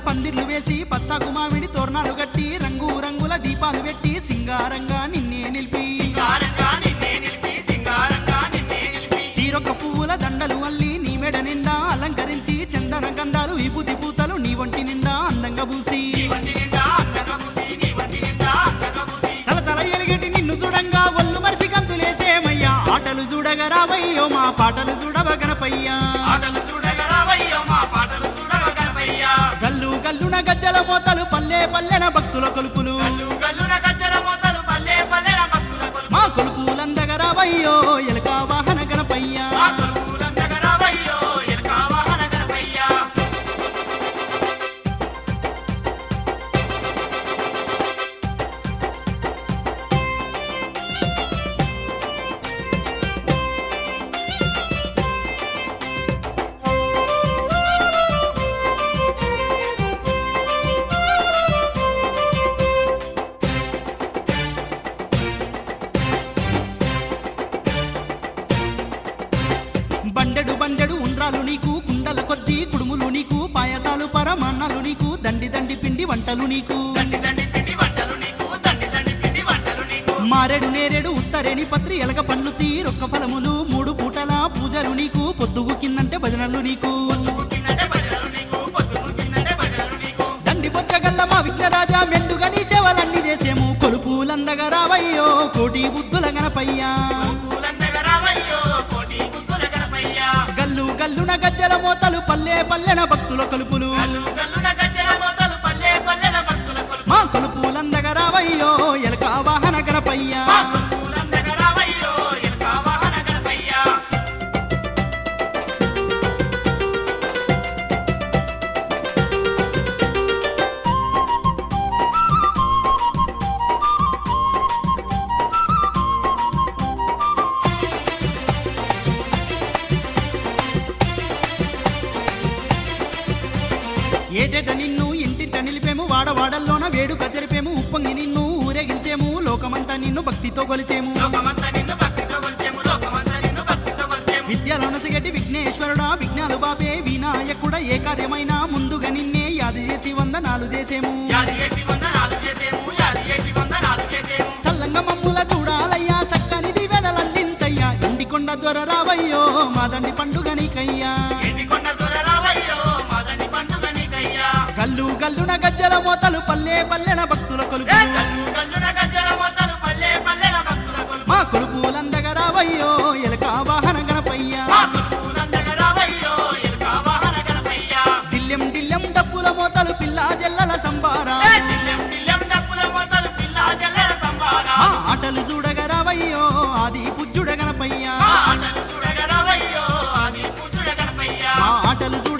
పందిర్లు వేసి పచ్చకు మామిడి తోరణాలు కట్టి రంగు రంగుల దీపాలు పెట్టి సింగారంగా నిన్నే నిలిపి సింగారంగా నిన్నే నిలిపి సింగారంగా నిన్నే నిలిపి తీరొక్క పువ్వుల దండలు అల్లి నీ మెడ నిండా అలంకరించి చందన గంధాలు విభూతి పూతలు నీ ఒంటి నిండా అందంగా పూసి నీ వంటి నిండా అందంగా పూసి నీ వంటి నిండా అందంగా పూసి తల తల ఎలిగటి నిన్ను చూడంగా ఒళ్ళు మరిసి గంతులేసేమయ్యా ఆటలు చూడగా రావయ్యో మా పాటలు చూడవ గణపయ్యా ఆటలు చూడగా రావయ్యో మా పాటలు చూడవ గణపయ్యా గల్లు గల్లున గజ్జల మోతలు పల్లె పల్లెన భక్తుల కొలుపులు గల్లు గల్లున గజ్జల మోతలు పల్లె పల్లెల భక్తుల కొలుపు మా కొలుపులందగ రావయ్యో ఎలక వాహన గణపయ్యా మా కొలుపులందగా రావయ్యో ఎలక వాహన గణపయ్యా బండెడు బండెడు ఉండ్రాలు నీకు కుండల కొద్దీ కుడుములు నీకు పాయసాలు పరమాన్నాలు నీకు దండి దండి పిండి వంటలు నీకు దండి దండి పిండి వంటలు నీకు దండి దండి పిండి వంటలు నీకు మారెడు నేరేడు ఉత్తరేణి పత్రి ఎలగ పండ్లు తీరొక్క ఫలములు మూడు పూటల పూజలు నీకు పొద్దుగు కిందంటే భజనలు నీకు పొద్దుకు కిందంటే భజనలు నీకు పొద్దుకు కిందంటే భజనలు నీకు దండి బొచ్చగల్ల మా విఘ్నరాజా మెండుగా నీ సేవలన్నీ చేసేము కొలుపులందగా రావయ్యో కోటి బుద్ధుల గణపయ్యా పూలందగా రావయ్యో కోటి బుద్ధుల గణపయ్యా గల్లు గల్లున గజ్జల మోతలు పల్లె పల్లెన భక్తుల కొలుపులు గల్లు గల్లున గజ్జల మోతలు పల్లె పల్లెల భక్తుల కొలుపు మా కొలుపులందగా రావయ్యో ఎలక వాహన గణపయ్యా మా కొలుపులందగా రావయ్యో ఎలక వాహన గణపయ్యా ఏటేట నిన్ను ఇంటింట నిలిపేము వాడవాడల్లోన వేడుక జరిపేము ఉప్పొంగి నిన్ను ఊరేగించేము లోకమంతా నిన్ను భక్తితో కొలిచేము లోకమంతా నిన్ను భక్తితో కొలిచేము లోకమంతా నిన్ను భక్తితో కొలిచేము విద్యలోనసిగటి విఘ్నేశ్వరుడా విఘ్నాలు బాపే వినాయకుడ ఏ కార్యమైనా ముందుగా నిన్నే యాది చేసి వందనాలు చేసేము యాది చేసి వందనాలు చేసేము యాది చేసి వందనాలు చేసేము చల్లంగా మమ్ముల చూడాలయ్యా సక్కని దివెనలందించయ్యా ఎండికొండ దొర రావయ్యో మాదండి పండుగ నీకయ్యా ఎండికొండ దొర రావయ్యో మాదండి పండుగ నీకయ్యా గల్లు గల్లున గజ్జల మోతలు పల్లె పల్లెన భక్తుల ఏ కొలుపు గల్లు గల్లున గజ్జల మోతలు పల్లె పల్లెల భక్తుల కొలుపు మా కొలుపులందగ రావయ్యో ఎలక వాహన గణపయ్యా మా కొలుపులందగా రావయ్యో ఎలక వాహన గణపయ్యా దిల్లెం దిల్లెం డప్పుల మోతలు పిల్ల జల్లల సంబారా ఏ దిల్లెం దిల్లెం డప్పుల మోతలు పిల్ల జల్లెల సంబారా మా ఆటలు చూడగ రావయ్యో ఆది పుజ్జుడ గణపయ్యా మా ఆటలు చూడగా రావయ్యో ఆది పుత్రుడ గణపయ్యా మా ఆటలు చూడ